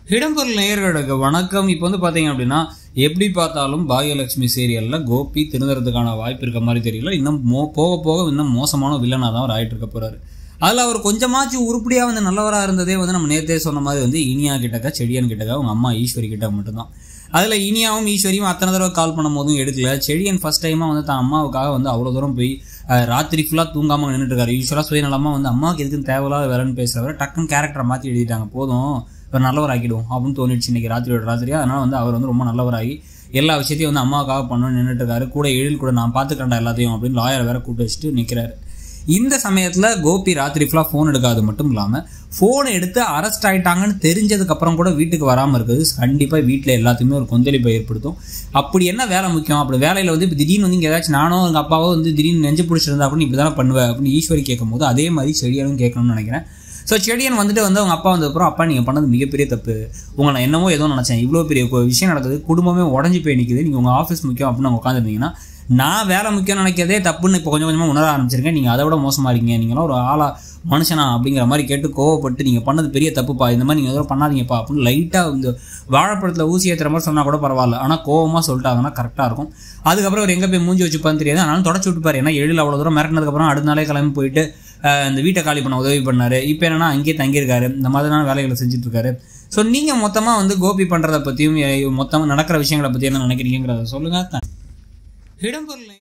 இடம்பொருள் நேயர்களுக்கு வணக்கம் இப்போ வந்து பார்த்தீங்க அப்படின்னா எப்படி பார்த்தாலும் பாகியலட்சுமி சீரியலில் கோபி திருந்துறதுக்கான வாய்ப்பு இருக்க மாதிரி தெரியல இன்னும் மோ போக போக இன்னும் மோசமான வில்லனாக தான் அவர் ஆகிட்டு இருக்க போகிறாரு அதில் அவர் கொஞ்சமாச்சும் உருப்படியாக வந்து நல்லவராக இருந்ததே வந்து நம்ம நேற்றே சொன்ன மாதிரி வந்து இனியா கிட்டக்க செடியன் கிட்டக்க அவங்க அம்மா ஈஸ்வரி கிட்ட மட்டும்தான் அதில் இனியாவும் ஈஸ்வரியும் அத்தனை தடவை கால் பண்ணும் போதும் எடுக்கல செடியன் ஃபர்ஸ்ட் டைமாக வந்து தான் அம்மாவுக்காக வந்து அவ்வளோ தூரம் போய் அஹ், ராத்திரி ஃபுல்லாக தூங்காமல் நின்றுட்டு இருக்காரு யூஸ்வலாக சுயநலமாக வந்து அம்மாவுக்கு எதுக்குன்னு தேவையில்லாத வேலைன்னு பேசுகிறவர் டக்குன்னு கேரக்டரை மாற்றி எழுதிட்டாங்க போதும் இவர் நல்லவர் ஆக்கிடுவோம் அப்படின்னு தோணிடுச்சு இன்னைக்கு ராத்திரியோட ராத்திரியா அதனால வந்து அவர் வந்து ரொம்ப நல்லவராகி எல்லா விஷயத்தையும் வந்து அம்மாவுக்காக பண்ணணும்னு நின்றுட்டு இருக்காரு கூட எழில் கூட நான் பார்த்துக்கிறேன்டா எல்லாத்தையும் அப்படின்னு லாயரை வேற கூப்பிட்டு வச்சுட்டு நிற்கிறாரு இந்த சமயத்தில் கோபி ராத்திரி ஃபுல்லாக ஃபோன் எடுக்காது மட்டும் இல்லாமல் ஃபோன் எடுத்து அரெஸ்ட் ஆயிட்டாங்கன்னு தெரிஞ்சதுக்கப்புறம் கூட வீட்டுக்கு வராமல் இருக்குது கண்டிப்பாக வீட்டில் எல்லாத்துக்குமே ஒரு கொந்தளிப்பை ஏற்படுத்தும் அப்படி என்ன வேலை முக்கியம் அப்படி வேலையில் வந்து இப்போ திடீர்னு வந்து இங்கே ஏதாச்சும் நானோ எங்கள் அப்பாவோ வந்து திடீர்னு நெஞ்சு பிடிச்சிருந்தா அப்படின்னு இப்படி தானே பண்ணுவேன் அப்படின்னு ஈஸ்வரி கேட்கும்போது அதே மாதிரி செடியாலும் கேட்கணும்னு நினைக்கிறேன் ஸோ செடியன் வந்துட்டு வந்து அவங்க அப்பா வந்ததுக்கப்புறம் அப்பா நீங்கள் பண்ணது மிகப்பெரிய தப்பு உங்களை நான் என்னமோ ஏதோ நினச்சேன் இவ்வளோ பெரிய ஒரு விஷயம் நடக்குது குடும்பமே உடஞ்சி போய் நிற்குது நீங்கள் உங்கள் ஆஃபீஸ் முக்கியம் அப்படின்னு அவங்க உட்காந்துருந்தீங்கன்னா நான் வேலை முக்கியம் நினைக்கிறதே தப்புன்னு இப்போ கொஞ்சம் கொஞ்சமாக உணர ஆரம்பிச்சிருக்கேன் நீங்கள் அதை விட மோசமாக இருக்கீங்க நீங்களாம் ஒரு ஆளா மனுஷனா அப்படிங்கிற மாதிரி கேட்டு கோவப்பட்டு நீங்கள் பண்ணது பெரிய தப்புப்பா இந்த மாதிரி நீங்கள் எதுவும் பண்ணாதீங்கப்பா அப்படின்னு லைட்டாக இந்த வாழைப்பழத்தில் ஊசி ஏற்றுற மாதிரி சொன்னால் கூட பரவாயில்ல ஆனால் கோவமாக சொல்லிட்டாங்கன்னா கரெக்டாக இருக்கும் அதுக்கப்புறம் அவர் எங்கே போய் மூஞ்சி வச்சுப்பான்னு தெரியாது ஆனாலும் தொடச்சி விட்டுப்பாரு ஏன்னா எழில் அவ்வளோ தூரம் மிரட்டினதுக்கப்புறம் அடுத்த நாளே கிளம்பி போயிட்டு அஹ், இந்த வீட்டை காலி பண்ண உதவி பண்ணாரு இப்போ என்னன்னா அங்கேயே தங்கியிருக்காரு இந்த மாதிரியான வேலைகளை செஞ்சுட்டு இருக்காரு ஸோ நீங்கள் மொத்தமாக வந்து கோபி பண்ணுறதை பற்றியும் மொத்தமாக நடக்கிற விஷயங்களை பற்றி என்ன நினைக்கிறீங்கிறத சொல்லுங்கள் இடம்பொருள்